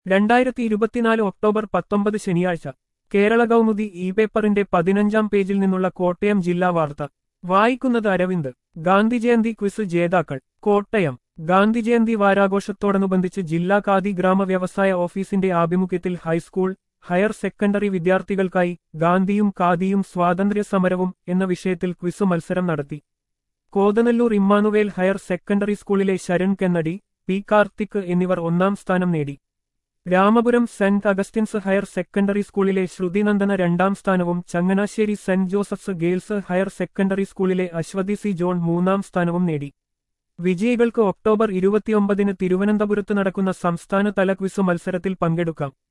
രണ്ടായിരത്തി ഇരുപത്തിനാല് ഒക്ടോബർ പത്തൊമ്പത് ശനിയാഴ്ച കേരള കൗമുദി ഇ പേപ്പറിന്റെ പതിനഞ്ചാം പേജിൽ നിന്നുള്ള കോട്ടയം ജില്ലാ വാർത്ത വായിക്കുന്നത് അരവിന്ദ് ഗാന്ധി ജയന്തി ക്വിസ് ജേതാക്കൾ കോട്ടയം ഗാന്ധി ജയന്തി വാരാഘോഷത്തോടനുബന്ധിച്ച് ജില്ലാ ഖാദി ഗ്രാമ വ്യവസായ ഓഫീസിന്റെ ആഭിമുഖ്യത്തിൽ ഹൈസ്കൂൾ ഹയർ സെക്കൻഡറി വിദ്യാർത്ഥികൾക്കായി ഗാന്ധിയും ഖാദിയും സ്വാതന്ത്ര്യ സമരവും എന്ന വിഷയത്തിൽ ക്വിസ് മത്സരം നടത്തി കോതനല്ലൂർ ഇമ്മാനുവേൽ ഹയർ സെക്കൻഡറി സ്കൂളിലെ ശരൺ കെന്നടി പി കാർത്തിക് എന്നിവർ ഒന്നാം സ്ഥാനം നേടി Ramapuram Saint Augustine's higher secondary സ്കൂളിലെ ശ്രുതിനന്ദന രണ്ടാം സ്ഥാനവും Changanassery Saint Joseph's girls higher secondary സ്കൂളിലെ അശ്വതി സി ജോൺ മൂന്നാം സ്ഥാനവും നേടി വിജയികൾക്ക് ഒക്ടോബർ ഇരുപത്തിയൊമ്പതിന് തിരുവനന്തപുരത്ത് നടക്കുന്ന സംസ്ഥാന തല ക്വിസ് മത്സരത്തിൽ പങ്കെടുക്കാം